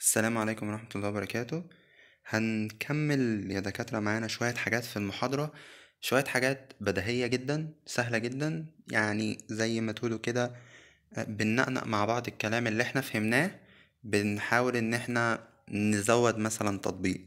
السلام عليكم ورحمة الله وبركاته هنكمل يا دكاترة معانا شوية حاجات في المحاضرة شوية حاجات بديهية جدا سهلة جدا يعني زي ما تقولوا كده آه، بننقنق مع بعض الكلام اللي احنا فهمناه بنحاول ان احنا نزود مثلا تطبيق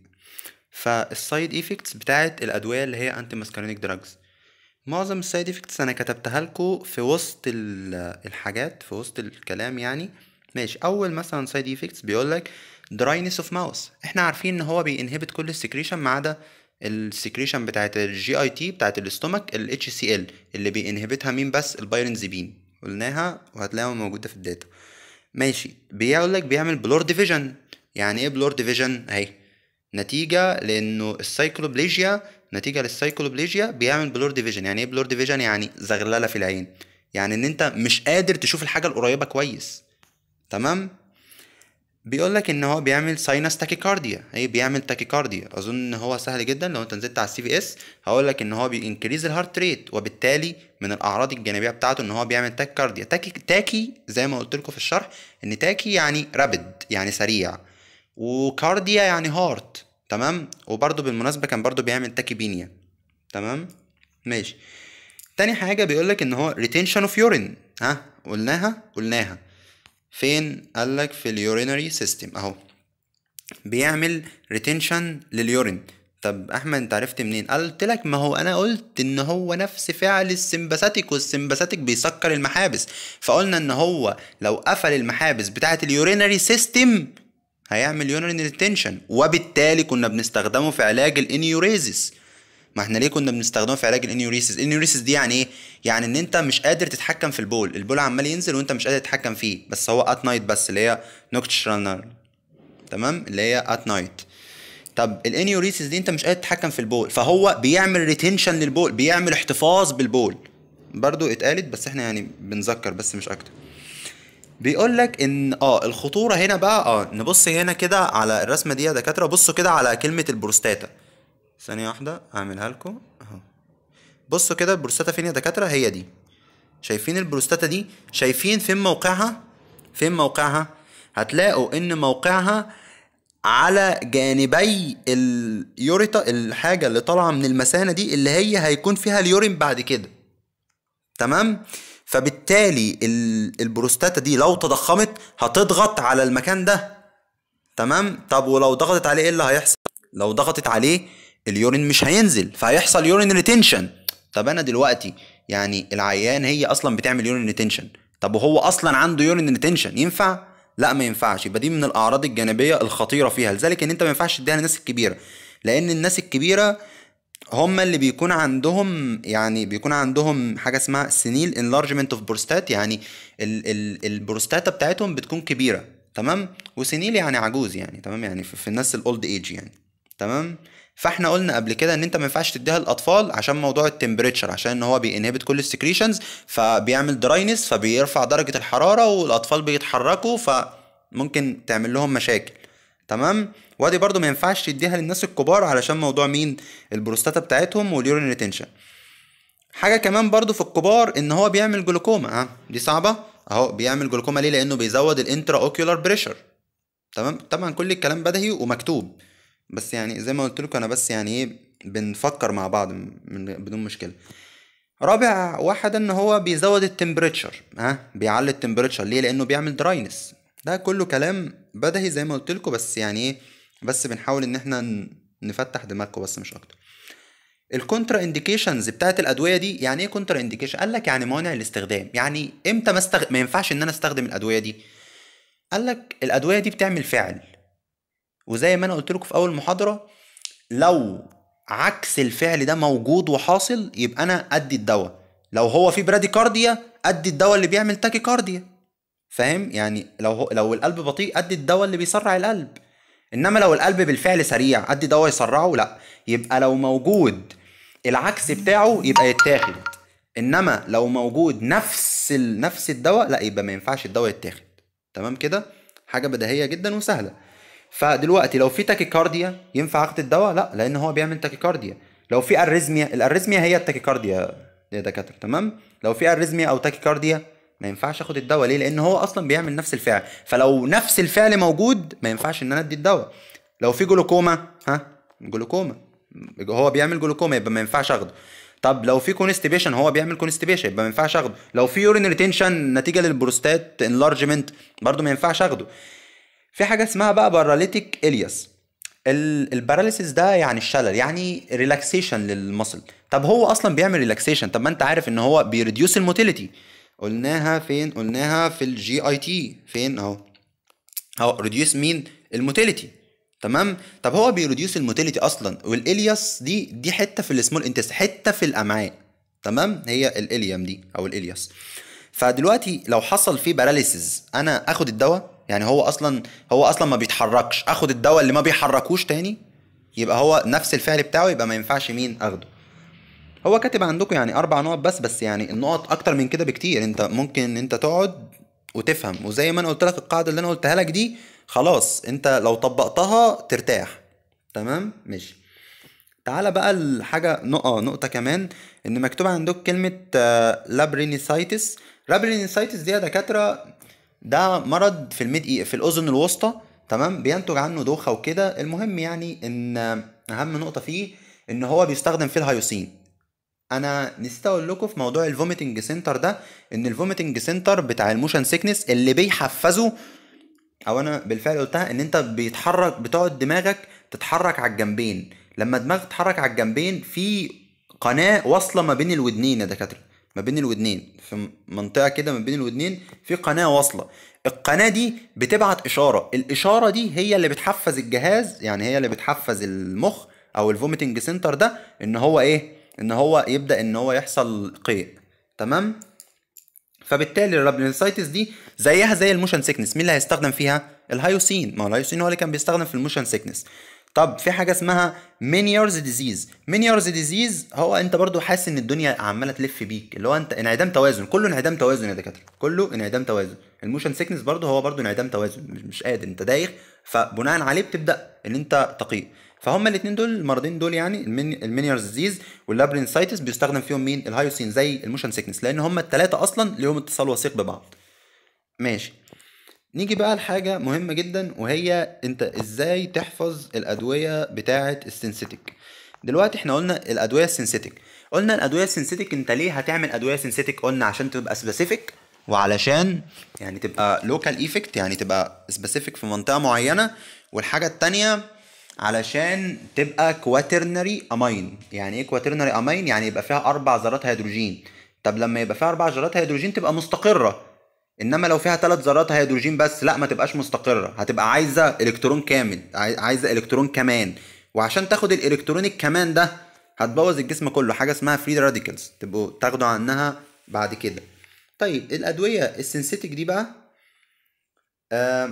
فالسايد ايفكتس بتاعت الادوية اللي هي انتي ماسكارينيك دراجز معظم السايد افكتس انا كتبتها لكم في وسط ال- الحاجات في وسط الكلام يعني ماشي اول مثلا سايد افكتس بيقول لك دراينس اوف ماوس احنا عارفين ان هو بينهبت كل السكريشن ما عدا السكريشن بتاعت الجي اي تي بتاعت الاستومك الاتش سي ال اللي بينهبتها مين بس البايرنزبين قلناها وهتلاقيها موجوده في الداتا ماشي بيقول لك بيعمل بلور ديفيجن يعني ايه بلور ديفيجن اهي نتيجة لأنه السايكلوبليجيا نتيجة للسايكلوبليجيا بيعمل بلور ديفيجن يعني ايه بلور ديفيجن يعني زغللة في العين يعني ان انت مش قادر تشوف الحاجة القريبة كويس تمام بيقول لك ان هو بيعمل ساينس تاكيكارديا ايه بيعمل تاكيكارديا اظن ان هو سهل جدا لو انت نزلت على السي في اس هقول لك ان هو بينكريز الهارت ريت وبالتالي من الاعراض الجانبيه بتاعته ان هو بيعمل تاكيكارديا تاكي تاكي زي ما قلت لكم في الشرح ان تاكي يعني رابد يعني سريع وكارديا يعني هارت تمام وبرده بالمناسبه كان برده بيعمل تاكيبينيا تمام ماشي تاني حاجه بيقول لك ان هو ريتنشن اوف يورين ها قلناها قلناها فين قالك في اليورينري سيستم اهو بيعمل ريتنشن لليورين طب احمد انت عرفت منين قلت لك ما هو انا قلت ان هو نفس فعل السمباثيك والسمباثيك بيسكر المحابس فقلنا ان هو لو قفل المحابس بتاعه اليورينري سيستم هيعمل يورين ريتنشن وبالتالي كنا بنستخدمه في علاج الانيوريزيس ما احنا ليه كنا بنستخدمه في علاج الانيوريسيس الانيوريسيس دي يعني ايه يعني ان انت مش قادر تتحكم في البول البول عمال ينزل وانت مش قادر تتحكم فيه بس هو ات نايت بس اللي هي نوكتشرال تمام اللي هي ات نايت طب الانيوريسيس دي انت مش قادر تتحكم في البول فهو بيعمل ريتنشن للبول بيعمل احتفاظ بالبول برضو اتقالت بس احنا يعني بنذكر بس مش اكتر بيقول لك ان اه الخطوره هنا بقى اه نبص هنا كده على الرسمه دي يا دكاتره بصوا كده على كلمه البروستاتا ثانيه واحده اعملها لكم اهو بصوا كده البروستاتا فين يا دكاتره هي دي شايفين البروستاتا دي شايفين فين موقعها فين موقعها هتلاقوا ان موقعها على جانبي اليوريتا الحاجه اللي طالعه من المثانه دي اللي هي هيكون فيها اليورين بعد كده تمام فبالتالي ال- البروستاتا دي لو تضخمت هتضغط على المكان ده تمام طب ولو ضغطت عليه ايه اللي هيحصل لو ضغطت عليه اليورين مش هينزل فهيحصل يورين ريتنشن طب انا دلوقتي يعني العيان هي اصلا بتعمل يورين ريتنشن طب وهو اصلا عنده يورين ريتنشن ينفع لا ما ينفعش يبقى دي من الاعراض الجانبيه الخطيره فيها لذلك ان انت ما ينفعش تديها للناس الكبيره لان الناس الكبيره هم اللي بيكون عندهم يعني بيكون عندهم حاجه اسمها سنيل انلارجمنت اوف بروستات يعني ال ال البروستاتا بتاعتهم بتكون كبيره تمام وسنيل يعني عجوز يعني تمام يعني في, في الناس الاولد ايج يعني تمام فاحنا قلنا قبل كده ان انت ما ينفعش تديها للاطفال عشان موضوع التمبريتشر عشان ان هو بينهبت كل السكريشنز فبيعمل دراينس فبيرفع درجه الحراره والاطفال بيتحركوا فممكن تعمل لهم مشاكل تمام وادي برضو ما ينفعش تديها للناس الكبار علشان موضوع مين البروستاتا بتاعتهم واليورين ريتنشن حاجه كمان برضو في الكبار ان هو بيعمل جلوكوما ها دي صعبه اهو بيعمل جلوكوما ليه لانه بيزود الانترا اوكيولار بريشر تمام طبعا كل الكلام بدهي ومكتوب بس يعني زي ما قلت لكم انا بس يعني ايه بنفكر مع بعض من بدون مشكله رابع واحد ان هو بيزود التمبريتشر ها بيعلي التمبريتشر ليه لانه بيعمل دراينس ده كله كلام بدهي زي ما قلت لكم بس يعني ايه بس بنحاول ان احنا ن- نفتح دماغكم بس مش اكتر الكونترا انديكيشنز بتاعت الادويه دي يعني ايه كونترا انديكيشن قال لك يعني موانع الاستخدام يعني امتى ما, استغ... ما ينفعش ان انا استخدم الادويه دي قال لك الادويه دي بتعمل فعل وزي ما انا قلت لكم في اول محاضره لو عكس الفعل ده موجود وحاصل يبقى انا ادي الدواء لو هو في براديكارديا ادي الدواء اللي بيعمل تاكيكارديا فاهم يعني لو هو لو القلب بطيء ادي الدواء اللي بيسرع القلب انما لو القلب بالفعل سريع ادي دواء يسرعه لا يبقى لو موجود العكس بتاعه يبقى يتاخد انما لو موجود نفس ال... نفس الدواء لا يبقى ما ينفعش الدواء يتاخد تمام كده حاجه بديهيه جدا وسهله فدلوقتي لو في تاكيكارديا ينفع اخد الدواء لا لان هو بيعمل تاكيكارديا لو في اريزميا الاريزميا هي التاكيكارديا يا دكاتره تمام لو في اريزميا او تاكيكارديا ما ينفعش اخد الدواء ليه لان هو اصلا بيعمل نفس الفعل فلو نفس الفعل موجود ما ينفعش ان انا ادي الدواء لو في جلوكوما ها جلوكوما هو بيعمل جلوكوما يبقى ما ينفعش اخده طب لو في كونستيبيشن هو بيعمل كونستيبيشن يبقى ما ينفعش اخده لو في يورين ريتنشن نتيجه للبروستات انلارجمنت برضو ما ينفعش اخده في حاجه اسمها بقى باراليتيك الياس الباراليسيس ده يعني الشلل يعني ريلاكسيشن للمصل طب هو اصلا بيعمل ريلاكسيشن طب ما انت عارف ان هو بيريديوس الموتيليتي قلناها فين قلناها في الجي اي تي فين اهو اهو ريديوس مين الموتيليتي تمام طب هو بيريديوس الموتيليتي اصلا والالياس دي دي حته في السمول انتست حته في الامعاء تمام هي الاليام دي او الالياس فدلوقتي لو حصل فيه باراليسيس انا اخد الدواء يعني هو اصلا هو اصلا ما بيتحركش اخد الدواء اللي ما بيحركوش تاني يبقى هو نفس الفعل بتاعه يبقى ما ينفعش مين اخده هو كاتب عندكم يعني اربع نقط بس بس يعني النقط اكتر من كده بكتير انت ممكن انت تقعد وتفهم وزي ما انا قلت لك القاعده اللي انا قلتها لك دي خلاص انت لو طبقتها ترتاح تمام ماشي تعالى بقى الحاجة نقطة نقطة كمان إن مكتوب عندك كلمة لابرينيسايتس لابرينيسايتس دي يا دكاترة ده مرض في الميد في الأذن الوسطى تمام بينتج عنه دوخة وكده المهم يعني إن أهم نقطة فيه إن هو بيستخدم في الهيوسين انا نسيت اقول لكم في موضوع الفوميتنج سنتر ده ان الفوميتنج سنتر بتاع الموشن سيكنس اللي بيحفزه او انا بالفعل قلتها ان انت بيتحرك بتقعد دماغك تتحرك على الجنبين لما دماغك تتحرك على الجنبين في قناه واصله ما بين الودنين يا دكاتره ما بين الودنين في منطقه كده ما بين الودنين في قناه واصله القناه دي بتبعت اشاره الاشاره دي هي اللي بتحفز الجهاز يعني هي اللي بتحفز المخ او الفوميتنج سنتر ده ان هو ايه ان هو يبدا ان هو يحصل قيء تمام فبالتالي الرابنسايتس دي زيها زي الموشن سيكنس مين اللي هيستخدم فيها الهيوسين ما هو الهيوسين هو اللي كان بيستخدم في الموشن سيكنس طب في حاجه اسمها مينيارز ديزيز مينيارز ديزيز هو انت برضو حاسس ان الدنيا عماله تلف بيك اللي هو انت انعدام توازن كله انعدام توازن يا دكاتره كله انعدام توازن الموشن سيكنس برضو هو برضو انعدام توازن مش, مش قادر انت دايخ فبناء عليه بتبدا ان انت تقيء فهم الاثنين دول المرضين دول يعني المينيارز ديزيز واللابرينسايتس بيستخدم فيهم مين الهايوسين زي الموشن سيكنس لان هم الثلاثه اصلا ليهم اتصال وثيق ببعض ماشي نيجي بقى لحاجة مهمة جدا وهي انت ازاي تحفظ الادوية بتاعة السنسيتك دلوقتي احنا قلنا الادوية السنسيتك قلنا الادوية السنسيتك انت ليه هتعمل ادوية سنسيتك قلنا عشان تبقى سبيسيفيك وعلشان يعني تبقى لوكال ايفكت يعني تبقى سبيسيفيك في منطقة معينة والحاجة التانية علشان تبقى كواترنري امين يعني ايه كواترنري امين يعني يبقى فيها اربع ذرات هيدروجين طب لما يبقى فيها اربع ذرات هيدروجين تبقى مستقره انما لو فيها ثلاث ذرات هيدروجين بس لا ما تبقاش مستقره هتبقى عايزه الكترون كامل عايزه الكترون كمان وعشان تاخد الالكترون الكمان ده هتبوظ الجسم كله حاجه اسمها فري راديكالز تبقوا تاخدوا عنها بعد كده طيب الادويه السنسيتك دي بقى آه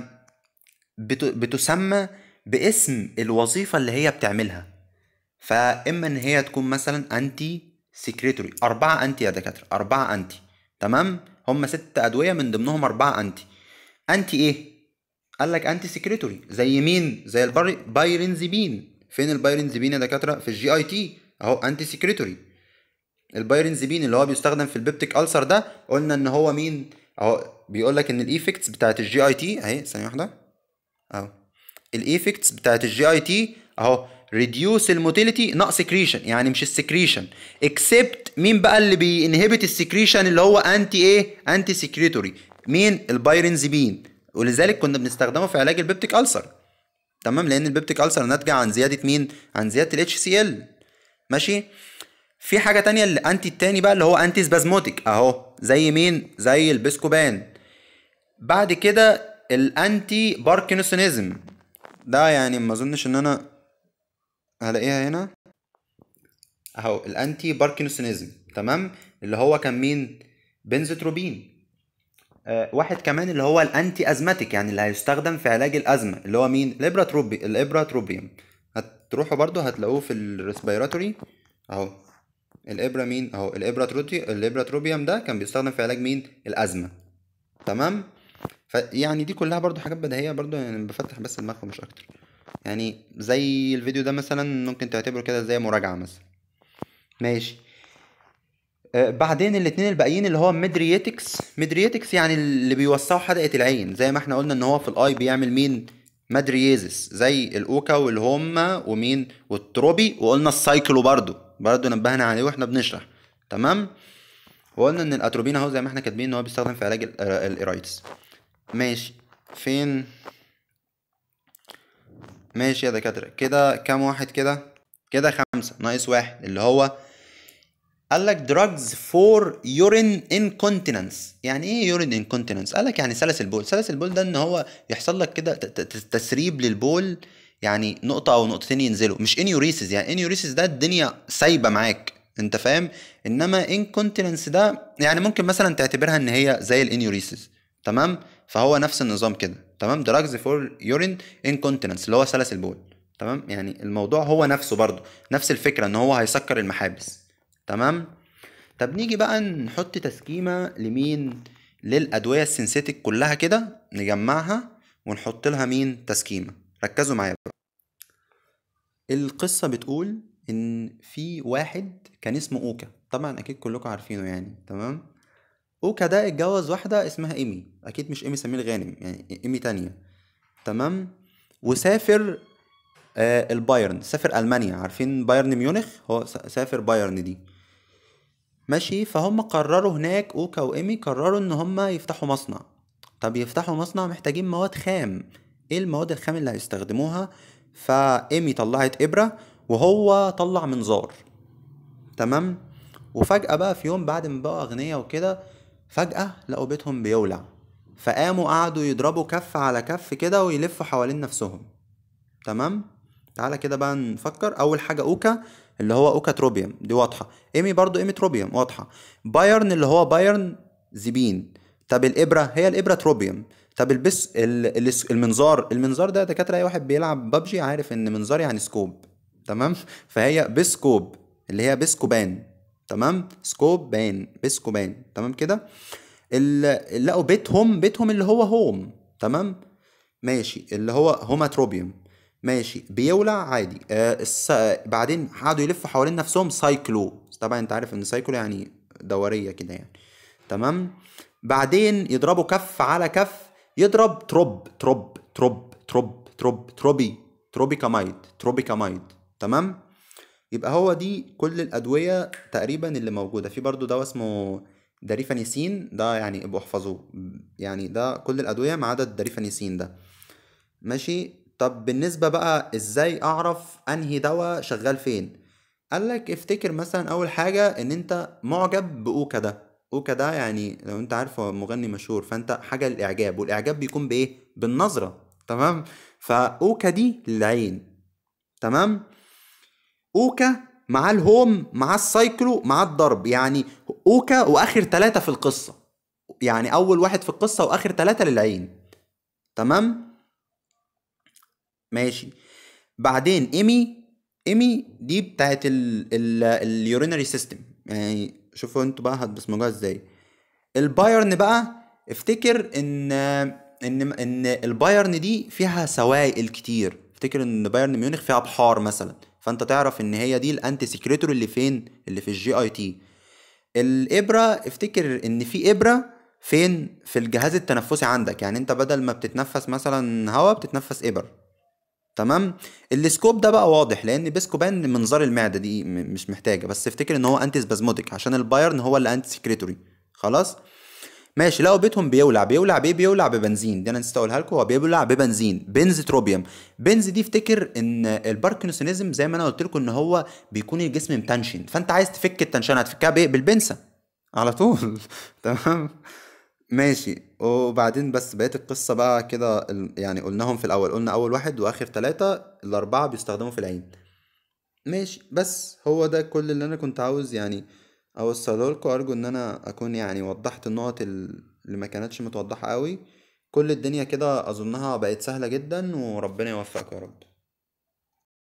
بتسمى باسم الوظيفة اللي هي بتعملها فإما إن هي تكون مثلا أنتي سكريتوري أربعة أنتي يا دكاترة أربعة أنتي تمام هم ست أدوية من ضمنهم أربعة أنتي أنتي إيه؟ قال لك أنتي سكريتوري زي مين؟ زي البايرنزيبين فين البايرنزيبين يا دكاترة؟ في الجي أي تي أهو أنتي سكريتوري البايرنزيبين اللي هو بيستخدم في البيبتيك ألسر ده قلنا إن هو مين؟ أهو بيقول لك إن الإيفكتس بتاعت الجي أي تي أهي ثانية واحدة أهو الايفكتس بتاعت الجي اي تي اهو ريديوس الموتيليتي ناقص سكريشن يعني مش السكريشن اكسبت مين بقى اللي بينهبت السكريشن اللي هو انتي ايه انتي سكريتوري مين البايرنزيبين ولذلك كنا بنستخدمه في علاج البيبتيك ألسر تمام لان البيبتيك ألسر ناتجه عن زياده مين عن زياده الاتش سي ال ماشي في حاجه تانية الانتي التاني بقى اللي هو انتي سبازموتيك اهو زي مين زي البسكوبان بعد كده الانتي باركنسونيزم ده يعني ما اظنش ان انا هلاقيها هنا اهو الانتي باركنسونيزم تمام اللي هو كان مين بنزوتروبين آه واحد كمان اللي هو الانتي ازماتيك يعني اللي هيستخدم في علاج الازمه اللي هو مين الابراتروبي الابراتروبيوم هتروحوا برضو هتلاقوه في الريسبيراتوري اهو الابره مين اهو الابراتروبي الابراتروبيوم ده كان بيستخدم في علاج مين الازمه تمام فيعني دي كلها برضو حاجات بديهيه برضو يعني بفتح بس دماغكم مش اكتر يعني زي الفيديو ده مثلا ممكن تعتبره كده زي مراجعه مثلا ماشي آه، بعدين الاتنين الباقيين اللي هو ميدرياتكس ميدرياتكس يعني اللي بيوسعوا حدقة العين زي ما احنا قلنا ان هو في الاي بيعمل مين مادرييزس زي الاوكا والهوما ومين والتروبي وقلنا السايكلو برضو برضو نبهنا عليه واحنا بنشرح تمام وقلنا ان الاتروبين اهو زي ما احنا كاتبين ان هو بيستخدم في علاج ال- آه، الايرايتس ماشي فين ماشي يا دكاترة كده كام واحد كده كده خمسة ناقص واحد اللي هو قال لك drugs for urine incontinence يعني ايه urine incontinence قال لك يعني سلس البول سلس البول ده ان هو يحصل لك كده ت- ت- تسريب للبول يعني نقطة او نقطتين ينزلوا مش انيوريسيس يعني انيوريسيس ده الدنيا سايبة معاك انت فاهم انما incontinence ده يعني ممكن مثلا تعتبرها ان هي زي الانيوريسيس تمام فهو نفس النظام كده تمام drugs for urine incontinence اللي هو سلس البول تمام يعني الموضوع هو نفسه برضه نفس الفكرة ان هو هيسكر المحابس تمام طب نيجي بقى نحط تسكيمة لمين للأدوية السينثيتك كلها كده نجمعها ونحط لها مين تسكيمة ركزوا معايا بقى القصة بتقول إن في واحد كان اسمه أوكا طبعا أكيد كلكم عارفينه يعني تمام أوكا ده اتجوز واحدة اسمها إيمي أكيد مش إيمي سمير غانم يعني إيمي تانية تمام وسافر آه البايرن سافر ألمانيا عارفين بايرن ميونخ هو س- سافر بايرن دي ماشي فهم قرروا هناك اوكا وايمي قرروا ان هم يفتحوا مصنع طب يفتحوا مصنع محتاجين مواد خام ايه المواد الخام اللي هيستخدموها فايمي طلعت ابرة وهو طلع منظار تمام وفجأة بقى في يوم بعد ما بقوا أغنياء وكده فجأة لقوا بيتهم بيولع فقاموا قعدوا يضربوا كف على كف كده ويلفوا حوالين نفسهم تمام تعالى كده بقى نفكر اول حاجه اوكا اللي هو اوكا تروبيوم دي واضحه ايمي برضو ايمي تروبيوم واضحه بايرن اللي هو بايرن زبين طب الابره هي الابره تروبيوم طب البس ال- ال- المنظار المنظار ده يا دكاتره اي واحد بيلعب ببجي عارف ان منظار يعني سكوب تمام فهي بسكوب اللي هي بسكوبان تمام سكوب بان بسكوبان تمام كده ال- لقوا بيتهم بيتهم اللي هو هوم تمام ماشي اللي هو هوماتروبيوم ماشي بيولع عادي آه الس... بعدين قعدوا يلفوا حوالين نفسهم سايكلو طبعا انت عارف ان سايكلو يعني دورية كده يعني تمام بعدين يضربوا كف على كف يضرب تروب تروب تروب تروب تروب تروبي تروبيكامايد تروبيكامايد تمام يبقى هو دي كل الأدوية تقريبا اللي موجودة في برضو دواء اسمه داريفانيسين ده يعني ابقوا احفظوه يعني ده كل الأدوية ما عدا الداريفانيسين ده ماشي طب بالنسبة بقى ازاي اعرف انهي دواء شغال فين قالك افتكر مثلا اول حاجة ان انت معجب باوكا ده اوكا ده يعني لو انت عارف هو مغني مشهور فانت حاجة للاعجاب والاعجاب بيكون بايه بالنظرة تمام فاوكا دي للعين تمام اوكا مع الهوم مع السايكلو مع الضرب يعني اوكا واخر ثلاثة في القصة يعني اول واحد في القصة واخر ثلاثة للعين تمام ماشي بعدين ايمي ايمي دي بتاعت ال ال اليورينري سيستم يعني شوفوا انتوا بقى هتبصمجوها ازاي البايرن بقى افتكر ان ان ان البايرن دي فيها سوائل كتير افتكر ان بايرن ميونخ فيها بحار مثلا فانت تعرف ان هي دي الانتي سكريتوري اللي فين اللي في الجي اي تي الابره افتكر ان في ابره فين في الجهاز التنفسي عندك يعني انت بدل ما بتتنفس مثلا هواء بتتنفس ابر تمام السكوب ده بقى واضح لان بيسكوبان منظار المعده دي م- مش محتاجه بس افتكر ان هو انتي سبازموديك عشان البايرن هو اللي انتي سكريتوري خلاص ماشي لقوا بيتهم بيولع بيولع بيه بيولع ببنزين دي انا نسيت اقولها لكم هو بيولع ببنزين بنز تروبيوم بنز دي افتكر ان الباركنسونيزم زي ما انا قلت لكم ان هو بيكون الجسم متنشن فانت عايز تفك التنشن هتفكها بايه بالبنسه على طول تمام ماشي وبعدين بس بقية القصة بقى كده ال- يعني قلناهم في الأول قلنا أول واحد وآخر ثلاثة الأربعة بيستخدموا في العين ماشي بس هو ده كل اللي أنا كنت عاوز يعني أوصله لكم أرجو إن أنا أكون يعني وضحت النقط ال- اللي ما كانتش متوضحة قوي كل الدنيا كده أظنها بقت سهلة جدا وربنا يوفقك يا رب